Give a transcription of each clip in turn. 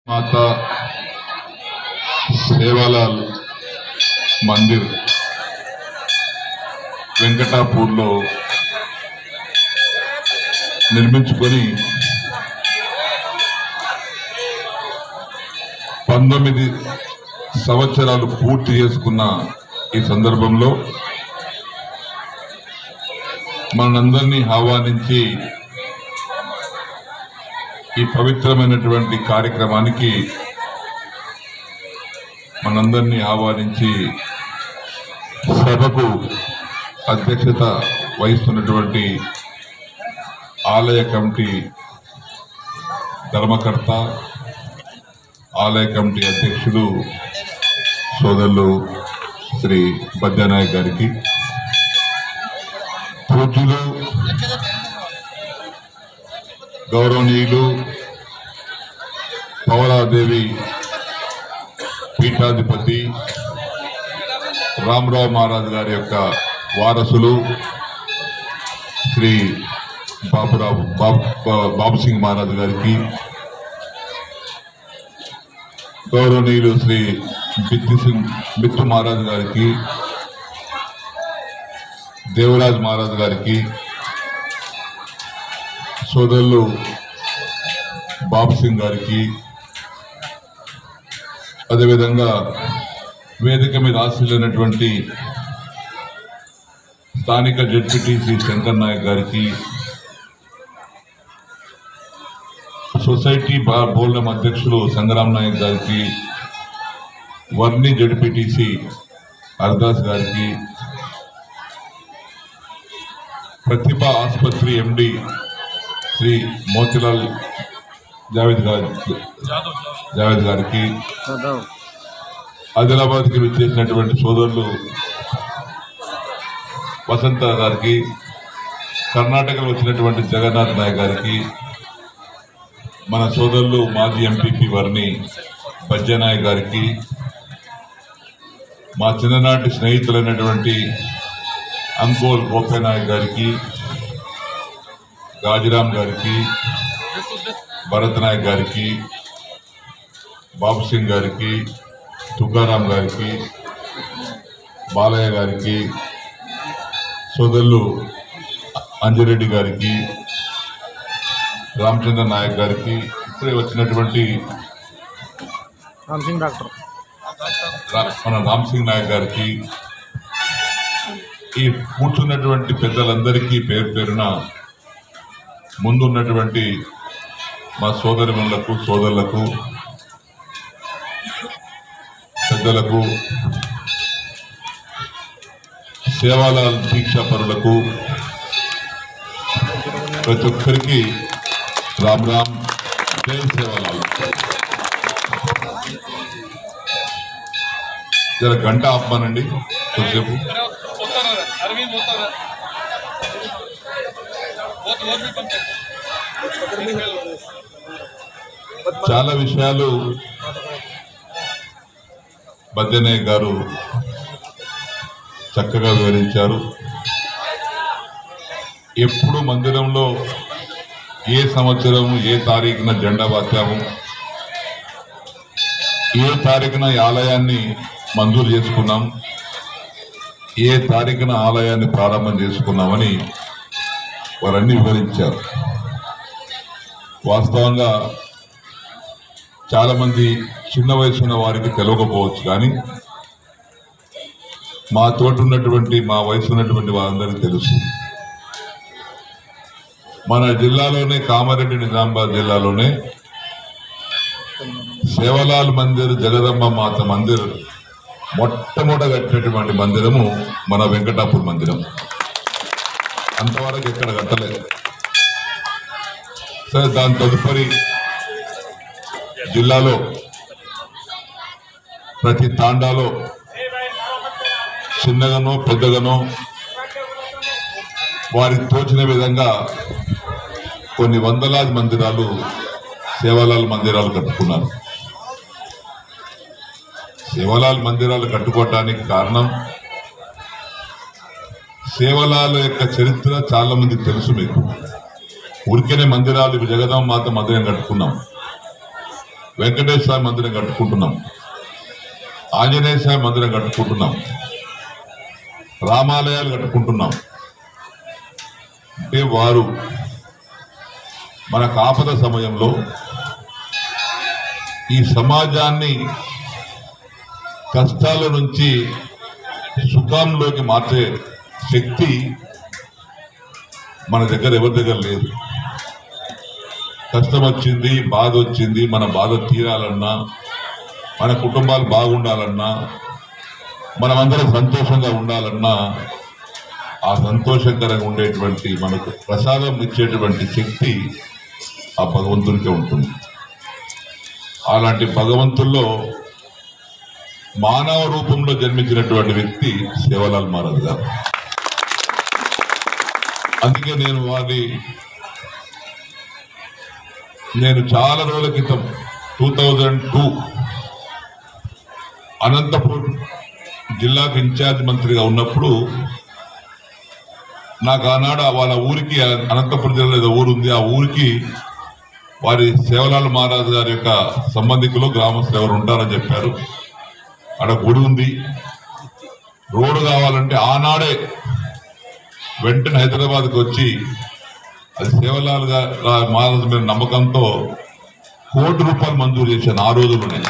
మాత సేవాలాల్ మందిర్ వెంకటాపూర్లో నిర్మించుకొని పంతొమ్మిది సంవత్సరాలు పూర్తి చేసుకున్న ఈ సందర్భంలో మనందరినీ ఆహ్వానించి ఈ పవిత్రమైనటువంటి కార్యక్రమానికి మనందరినీ ఆహ్వానించి సభకు అధ్యక్షత వహిస్తున్నటువంటి ఆలయ కమిటీ ధర్మకర్త ఆలయ కమిటీ అధ్యక్షుడు సోదరులు శ్రీ బద్యానాయక్ గారికి పూజ్యులు గౌరవనీయులు పవరాదేవి పీఠాధిపతి రామరావు మహారాజ్ గారి యొక్క వారసులు శ్రీ బాబురావు బాబు బాబు సింగ్ మహారాజ్ గారికి గౌరవనీయులు శ్రీ బిత్తి సింగ్ బిత్తు మహారాజ్ గారికి దేవరాజ్ మహారాజ్ గారికి సోదరులు బాబు సింగ్ గారికి అదేవిధంగా వేదిక మీద ఆశీలైనటువంటి స్థానిక జడ్పీటీసీ శంకర్ నాయక్ గారికి సొసైటీ బా బోర్డం అధ్యక్షులు సంగ్రామ్ నాయక్ గారికి వర్ణి జడ్పీటీసీ హరిదాస్ గారికి ప్రతిభ ఆసుపత్రి ఎండి శ్రీ మోతిలాల్ జావేద్ గారి జావేద్ గారికి ఆదిలాబాద్కి విచ్చేసినటువంటి సోదరులు వసంత గారికి కర్ణాటకలో వచ్చినటువంటి జగన్నాథ్ నాయక్ గారికి మన సోదరులు మాజీ ఎంపీపీ వర్ని బజ్జనాయక్ గారికి మా చిన్ననాటి స్నేహితులైనటువంటి అంకోల్ గోపనాయక్ గారికి గాజిరామ్ గారికి భరత్ నాయక్ గారికి బాబు సింగ్ గారికి తుకారాం గారికి బాలయ్య గారికి సోదరులు అంజిరెడ్డి గారికి రామచంద్ర నాయక్ గారికి ఇప్పుడే వచ్చినటువంటి రామ్ సింగ్ డాక్టర్ రా- మన రామ్ సింగ్ నాయక్ గారికి ఈ కూర్చున్నటువంటి పెద్దలందరికీ పేరు పేరున ముందున్నటువంటి మా సోదరిమణులకు సోదరులకు పెద్దలకు సేవాలాల్ దీక్షాపరులకు ప్రతి ఒక్కరికి రామ్ రామ్ జై సేవాలాల్ జర గంట ఆపమానండి కొద్దిసేపు अरविंद होता है वो तो और भी बनते हैं చాలా విషయాలు బద్దెనయ్య గారు చక్కగా వివరించారు ఎప్పుడు మందిరంలో ఏ సంవత్సరం ఏ తారీఖున జెండా పాతాము ఏ తారీఖున ఈ ఆలయాన్ని మంజూరు చేసుకున్నాం ఏ తారీఖున ఆలయాన్ని ప్రారంభం చేసుకున్నామని వారన్నీ వివరించారు వాస్తవంగా చాలా మంది చిన్న వయసు ఉన్న వారికి తెలియకపోవచ్చు కానీ మా తోటి ఉన్నటువంటి మా వయసు ఉన్నటువంటి వారందరికీ తెలుసు మన జిల్లాలోనే కామారెడ్డి నిజామాబాద్ జిల్లాలోనే సేవలాల్ మందిర్ జగదమ్మ మాత మందిర్ మొట్టమొదట కట్టినటువంటి మందిరము మన వెంకటాపూర్ మందిరం అంతవరకు ఎక్కడ కట్టలేదు సరే దాని తదుపరి జిల్లాలో ప్రతి తాండాలో చిన్నగానో పెద్దగానో వారికి తోచిన విధంగా కొన్ని వందలాది మందిరాలు సేవాలాల్ మందిరాలు కట్టుకున్నారు సేవలాల్ మందిరాలు కట్టుకోవటానికి కారణం సేవలాల యొక్క చరిత్ర చాలా మందికి తెలుసు మీకు ఊరికేనే మందిరాలు ఇవి జగదాం మాత మందిరం కట్టుకున్నాం వెంకటేశ్వర స్వామి మందిరం కట్టుకుంటున్నాం ఆంజనేయ స్వామి మందిరం కట్టుకుంటున్నాం రామాలయాలు కట్టుకుంటున్నాం అంటే వారు మన కాపద సమయంలో ఈ సమాజాన్ని కష్టాల నుంచి సుఖంలోకి మార్చే శక్తి మన దగ్గర ఎవరి దగ్గర లేదు కష్టం వచ్చింది బాధ వచ్చింది మన బాధ తీరాలన్నా మన కుటుంబాలు బాగుండాలన్నా మనమందరం సంతోషంగా ఉండాలన్నా ఆ సంతోషకరంగా ఉండేటువంటి మనకు ప్రసాదం ఇచ్చేటువంటి శక్తి ఆ భగవంతునికే ఉంటుంది అలాంటి భగవంతుల్లో మానవ రూపంలో జన్మించినటువంటి వ్యక్తి సేవలాల్ మహారాజ్ గారు అందుకే నేను వారి నేను చాలా రోజుల క్రితం టూ థౌజండ్ టూ అనంతపూర్ జిల్లాకు ఇన్ఛార్జ్ మంత్రిగా ఉన్నప్పుడు నాకు ఆనాడు వాళ్ళ ఊరికి అనంతపురం జిల్లాలో ఏదో ఊరు ఉంది ఆ ఊరికి వారి సేవలాల్ మహారాజు గారి యొక్క సంబంధికులు గ్రామస్తులు ఎవరు ఉంటారని చెప్పారు అక్కడ గుడి ఉంది రోడ్డు కావాలంటే ఆనాడే వెంటనే హైదరాబాద్కి వచ్చి అది సేవలాల్ గా- గా- మహారాజు మీద నమ్మకంతో కోటి రూపాయలు మంజూరు చేశాను ఆ రోజుల్లోనే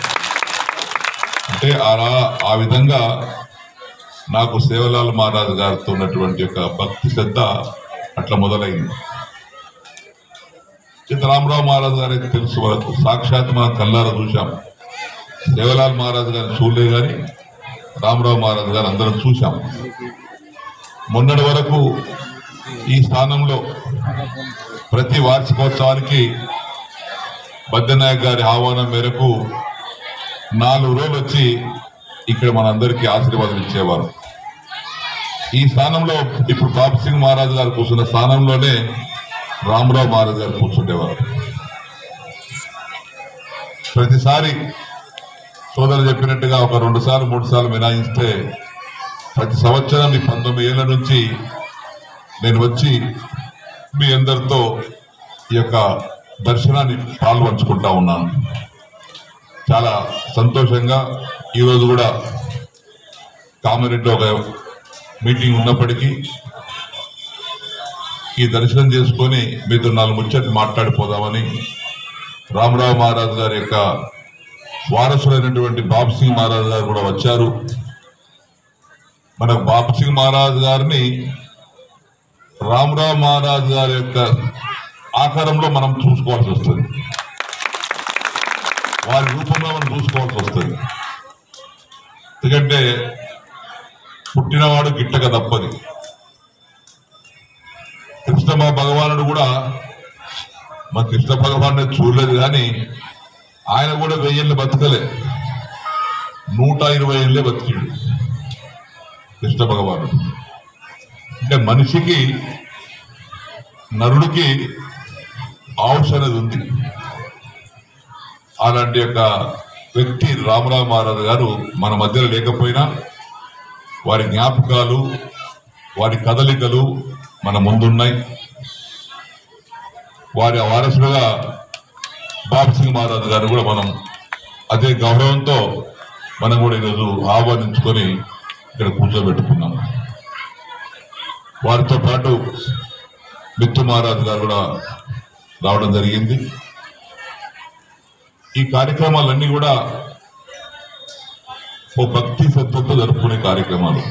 అంటే అలా ఆ విధంగా నాకు సేవలాల్ మహారాజు గారితో ఉన్నటువంటి యొక్క భక్తి శ్రద్ధ అట్లా మొదలైంది చిత్తరామరావు మహారాజు గారికి తెలుసు వరకు సాక్షాత్ మనం కల్లారా చూశాం సేవలాల్ మహారాజు గారిని చూడలే గాని రామరావు మహారాజు గారు అందరం చూశాం మొన్నటి వరకు ఈ స్థానంలో ప్రతి వార్షికోత్సవానికి బద్దనాయక్ గారి ఆహ్వానం మేరకు నాలుగు రోజులు వచ్చి ఇక్కడ మనందరికీ ఆశీర్వాదం ఇచ్చేవారు ఈ స్థానంలో ఇప్పుడు బాబు సింగ్ మహారాజు గారు కూర్చున్న స్థానంలోనే రామరావు మహారాజు గారు కూర్చుండేవారు ప్రతిసారి సోదరు చెప్పినట్టుగా ఒక రెండు సార్లు మూడు సార్లు మినాయిస్తే ప్రతి సంవత్సరం ఈ పంతొమ్మిది ఏళ్ల నుంచి నేను వచ్చి మీ అందరితో ఈ యొక్క దర్శనాన్ని పాల్పంచుకుంటా ఉన్నాను చాలా సంతోషంగా ఈరోజు కూడా కామారెడ్డిలో ఒక మీటింగ్ ఉన్నప్పటికీ ఈ దర్శనం చేసుకొని మీతో నాలుగు ముచ్చట్లు మాట్లాడిపోదామని రామరావు మహారాజు గారి యొక్క వారసులైనటువంటి బాబు సింగ్ మహారాజు గారు కూడా వచ్చారు మన బాబు సింగ్ మహారాజు గారిని రామరావు మహారాజు గారి యొక్క ఆకారంలో మనం చూసుకోవాల్సి వస్తుంది వారి రూపంలో మనం చూసుకోవాల్సి వస్తుంది ఎందుకంటే పుట్టినవాడు గిట్టక తప్పది కృష్ణ భగవానుడు కూడా మా కృష్ణ భగవాను చూడలేదు కానీ ఆయన కూడా వెయ్యేళ్ళు బతకలే నూట ఇరవై ఏళ్ళే బతికిడు కృష్ణ భగవానుడు అంటే మనిషికి నరుడికి ఆయుష్ అనేది ఉంది అలాంటి యొక్క వ్యక్తి రామరావు మహారాజు గారు మన మధ్యలో లేకపోయినా వారి జ్ఞాపకాలు వారి కదలికలు మన ముందున్నాయి వారి వారసులుగా బాబు సింగ్ మహారాజు గారు కూడా మనం అదే గౌరవంతో మనం కూడా ఈరోజు ఆహ్వానించుకొని ఇక్కడ కూర్చోబెట్టుకున్నాం వారితో పాటు మిత్తు మహారాజు గారు కూడా రావడం జరిగింది ఈ కార్యక్రమాలన్నీ కూడా ఓ భక్తి శ్రద్ధతో జరుపుకునే కార్యక్రమాలు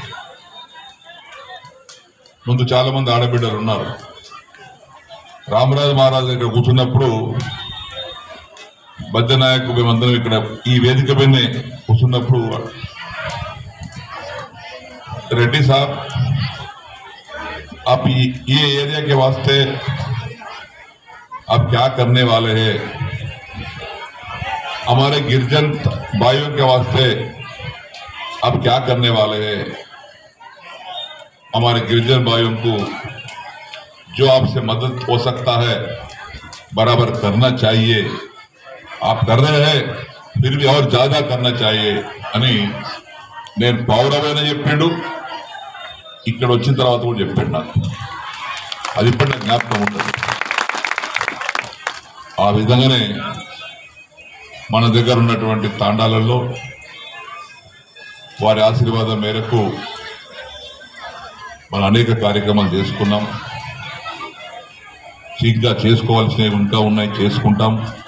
ముందు చాలా మంది ఆడబిడ్డలు ఉన్నారు రామరాజు మహారాజు ఇక్కడ కూర్చున్నప్పుడు బద్దనాయక్ మేమందరం ఇక్కడ ఈ వేదిక పైనే కూర్చున్నప్పుడు రెడ్డి సాబ్ आप ये ये एरिया के वास्ते आप क्या करने वाले हैं हमारे गिरजन भाइयों के वास्ते आप क्या करने वाले हैं हमारे गिरजन भाइयों को जो आपसे मदद हो सकता है बराबर करना चाहिए आप कर रहे हैं फिर भी और ज्यादा करना चाहिए అని నేను పౌరమైన చెప్పిండు ఇక్కడ వచ్చిన తర్వాత కూడా చెప్పాడు నాకు అది ఇప్పటి నాకు జ్ఞాపకం ఉంటుంది ఆ విధంగానే మన దగ్గర ఉన్నటువంటి తాండాలలో వారి ఆశీర్వాదం మేరకు మనం అనేక కార్యక్రమాలు చేసుకున్నాం ఇంకా చేసుకోవాల్సినవి ఇంకా ఉన్నాయి చేసుకుంటాం